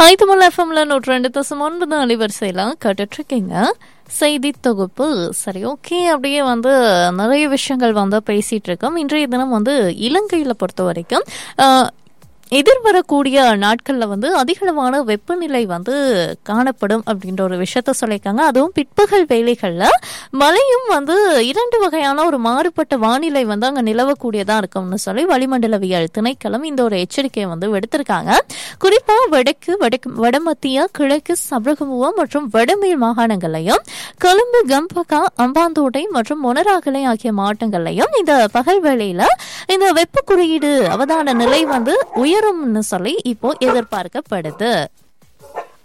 ஐத்துமல் எஃப்எம்ல நூற்றி ரெண்டு தசம் ஒன்பது அலைவரிசையில் கேட்டுட்ருக்கீங்க செய்தி தொகுப்பு சரி ஓகே அப்படியே வந்து நிறைய விஷயங்கள் வந்து பேசிட்டு இருக்கோம் இன்றைய தினம் வந்து இலங்கையில் பொறுத்த வரைக்கும் ஆஹ், எதிர்வரக்கூடிய நாட்களில் வந்து அதிகளவான வெப்பநிலை வந்து காணப்படும் அப்படின்ற ஒரு விஷயத்த சொல்லியிருக்காங்க அதுவும் பிற்பகல் வேலைகளில் மழையும் வந்து இரண்டு வகையான ஒரு மாறுபட்ட வானிலை வந்து அங்கே நிலவக்கூடியதாக இருக்கும்னு சொல்லி வளிமண்டலவியல் திணைக்களம் இந்த ஒரு எச்சரிக்கையை வந்து விடுத்திருக்காங்க குறிப்பாக வடக்கு வடக்கு வடமத்திய கிழக்கு சபரகமுவா மற்றும் வடமேல் மாகாணங்களையும் கொழும்பு கம்பகா அம்பாந்தோட்டை மற்றும் மொனராகலை ஆகிய மாவட்டங்களையும் இந்த பகல் வேளையில இந்த வெப்ப குறியீடு அவதான நிலை வந்து உயரும்னு சொல்லி இப்போ எதிர்பார்க்கப்படுது